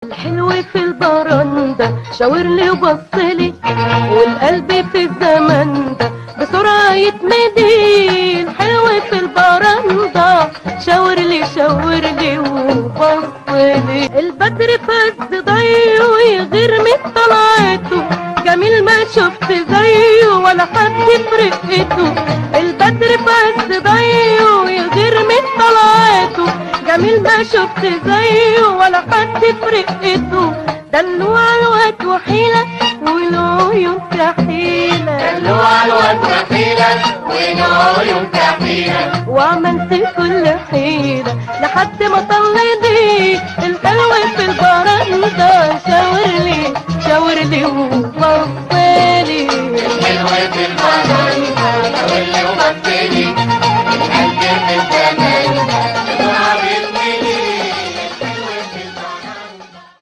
الحلو في البرندة شاور لي وبصلي والقلب في الزمن ده بسرعة يتمدي الحلو في البرندة شاور لي شاور لي وبصلي البدر فز ضيه ويغير من طلعته جميل ما شفت زيه ولا حد في رقته البدر فز ضيه ويغير من طلعته جميل ما شفت زيه ولا حد في رقته دلوع الواد وحيلة وله عيون كحيلة دلوع الواد وحيلة وله عيون كحيلة وعملت كل حيلة لحد ما طل دي الحلو في البرد